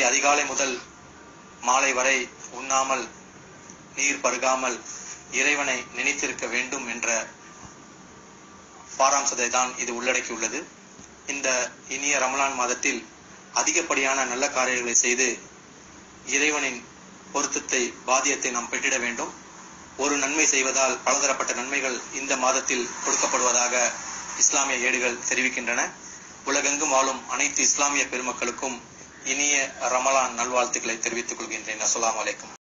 அதிகாலை முதல் மாலை வரை உண்ணாமல் நீர் பருகாமல் இறைவனை நினைத்திருக்க வேண்டும் என்ற பாராம்சத்தை தான் இது உள்ளடக்கியுள்ளது இந்த இனிய ரமலான் மாதத்தில் அதிகப்படியான நல்ல காரியங்களை செய்து இறைவனின் பொருத்தத்தை பாதியத்தை நாம் பெற்றிட வேண்டும் ஒரு நன்மை செய்வதால் பலதரப்பட்ட நன்மைகள் இந்த மாதத்தில் கொடுக்கப்படுவதாக இஸ்லாமிய ஏடுகள் தெரிவிக்கின்றன உலகெங்கும் வாழும் அனைத்து இஸ்லாமிய பெருமக்களுக்கும் இனிய ரமலான் நல்வாழ்த்துக்களை தெரிவித்துக் கொள்கின்றேன் அஸ்ஸலாமு அலைக்கும்